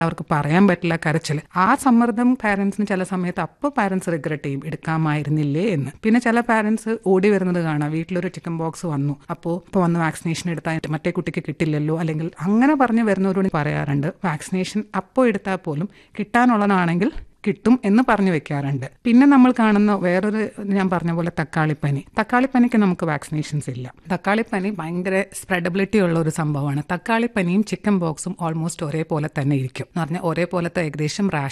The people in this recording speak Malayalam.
അവർക്ക് പറയാൻ പറ്റില്ല കരച്ചിൽ ആ സമ്മർദ്ദം പാരന്റ്സിന് ചില സമയത്ത് അപ്പോൾ പാരന്റ്സ് റിഗ്രറ്റ് ചെയ്യും എടുക്കാമായിരുന്നില്ലേ എന്ന് പിന്നെ ചില പാരന്റ്സ് ഓടി വരുന്നത് കാണാം വീട്ടിലൊരു ചിക്കൻ ബോക്സ് വന്നു അപ്പോൾ ഇപ്പോൾ വന്ന് വാക്സിനേഷൻ എടുത്താൽ മറ്റേ കുട്ടിക്ക് കിട്ടില്ലല്ലോ അല്ലെങ്കിൽ അങ്ങനെ പറഞ്ഞു വരുന്നവരോട് പറയാറുണ്ട് വാക്സിനേഷൻ അപ്പോൾ എടുത്താൽ പോലും കിട്ടാനുള്ളതാണെങ്കിൽ കിട്ടും എന്ന് പറഞ്ഞു വെക്കാറുണ്ട് പിന്നെ നമ്മൾ കാണുന്ന വേറൊരു ഞാൻ പറഞ്ഞ പോലെ തക്കാളിപ്പനി തക്കാളിപ്പനിക്ക് നമുക്ക് വാക്സിനേഷൻസ് ഇല്ല തക്കാളിപ്പനി ഭയങ്കര സ്പ്രെഡബിലിറ്റി ഉള്ള ഒരു സംഭവമാണ് തക്കാളിപ്പനിയും ചിക്കൻ ബോക്സും ഓൾമോസ്റ്റ് ഒരേപോലെ തന്നെ ഇരിക്കും എന്ന് പറഞ്ഞാൽ ഒരേപോലത്തെ ഏകദേശം റാഷ്